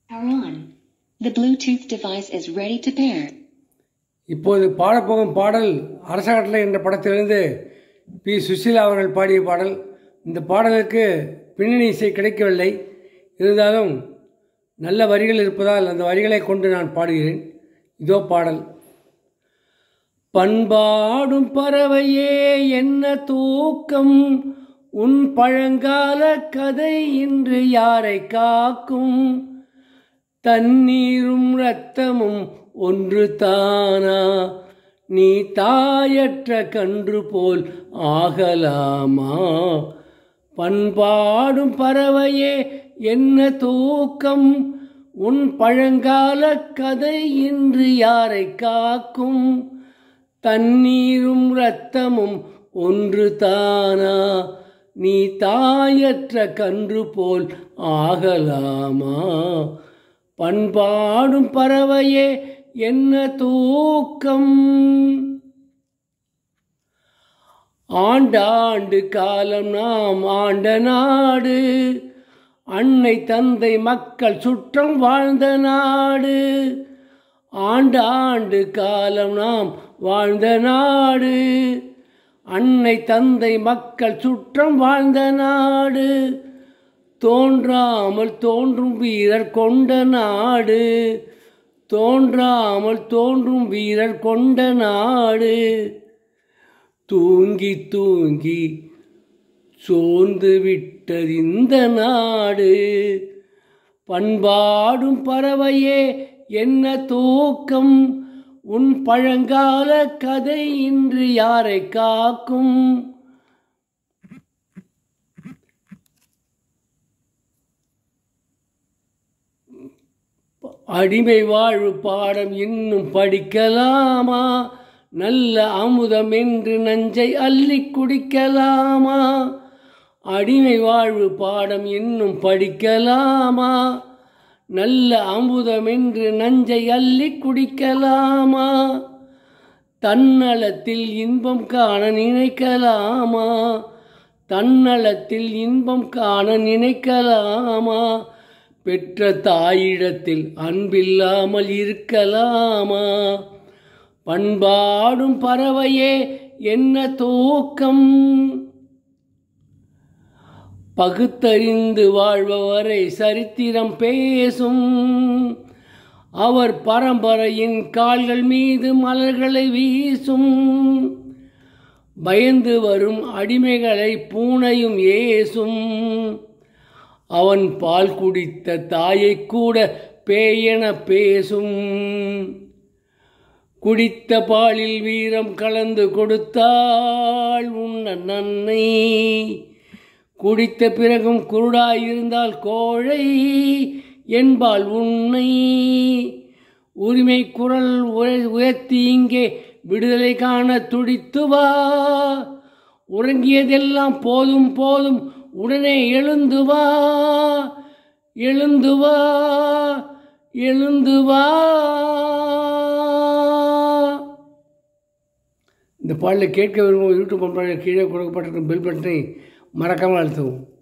Power on. The Bluetooth device is ready to pair. இப்போது பாடப்போகும் பாடல் அரசகட்டளை என்ற படத்திலிருந்து பி சுசீலா அவர்கள் பாடிய பாடல் இந்த பாடலுக்கு பின்னணி இசை கிடைக்கவில்லை இருந்தாலும் நல்ல வரிகள் இருப்பதால் அந்த வரிகளை கொண்டு நான் பாடுகிறேன் இதோ பாடல் பண்பாடும் பறவையே என்ன தூக்கம் உன் பழங்கால கதை இன்று யாரை காக்கும் தண்ணீரும் இரத்தமும் ஒன்று தானா நீ தாயற்ற கன்று போல் ஆகலாமா பண்பாடும் பறவையே என்ன தூக்கம் உன் பழங்கால கதை இன்று யாரை காக்கும் தண்ணீரும் இரத்தமும் ஒன்று தானா நீ தாயற்ற கன்று போல் ஆகலாமா பண்பாடும் பறவையே என்ன தூக்கம் ஆண்டாண்டு காலம் நாம் ஆண்ட நாடு அன்னை தந்தை மக்கள் சுற்றம் வாழ்ந்த நாடு ஆண்டாண்டு காலம் நாம் வாழ்ந்த நாடு அன்னை தந்தை மக்கள் சுற்றம் வாழ்ந்த நாடு தோன்றாமல் தோன்றும் வீரர் கொண்ட நாடு தோன்றாமல் தோன்றும் வீரர் கொண்ட நாடு தூங்கி தூங்கி சோர்ந்து விட்டது இந்த நாடு பண்பாடும் பறவையே என்ன தூக்கம் உன் பழங்கால கதை இன்று யாரை காக்கும் அடிமை வாழ்வு பாடம் இன்னும் படிக்கலாமா நல்ல அமுதம் என்று நஞ்சை அள்ளி குடிக்கலாமா அடிமை வாழ்வு பாடம் இன்னும் படிக்கலாமா நல்ல அமுதம் என்று நஞ்சை அள்ளி குடிக்கலாமா தன்னலத்தில் இன்பம் காண நினைக்கலாமா தன்னலத்தில் இன்பம் காண நினைக்கலாமா பெற்ற தாயிடத்தில் அன்பில்லாமல் இருக்கலாமா பண்பாடும் பறவையே என்ன தூக்கம் பகுத்தறிந்து வாழ்பவரை சரித்திரம் பேசும் அவர் பரம்பரையின் கால்கள் மீது மலர்களை வீசும் பயந்து வரும் அடிமைகளை பூனையும் ஏசும் அவன் பால் குடித்த தாயை கூட பேயென பேசும் குடித்த பாலில் வீரம் கலந்து கொடுத்தாள் உன்ன நன்னை குடித்த பிறகும் குருடாயிருந்தால் கோழை என்பால் உன்னை உரிமை குரல் உயர்த்தி இங்கே விடுதலை காண துடித்து வா உறங்கியதெல்லாம் போதும் போதும் உடனே எழுந்து வா எழுந்து வா எழுந்து வா இந்த பாடலை கேட்க விரும்பும் யூடியூப் பண்பாடு கீழே கொடுக்கப்பட்டிருக்கும் பெல் பட்டனை மறக்காமல் அழுத்தவும்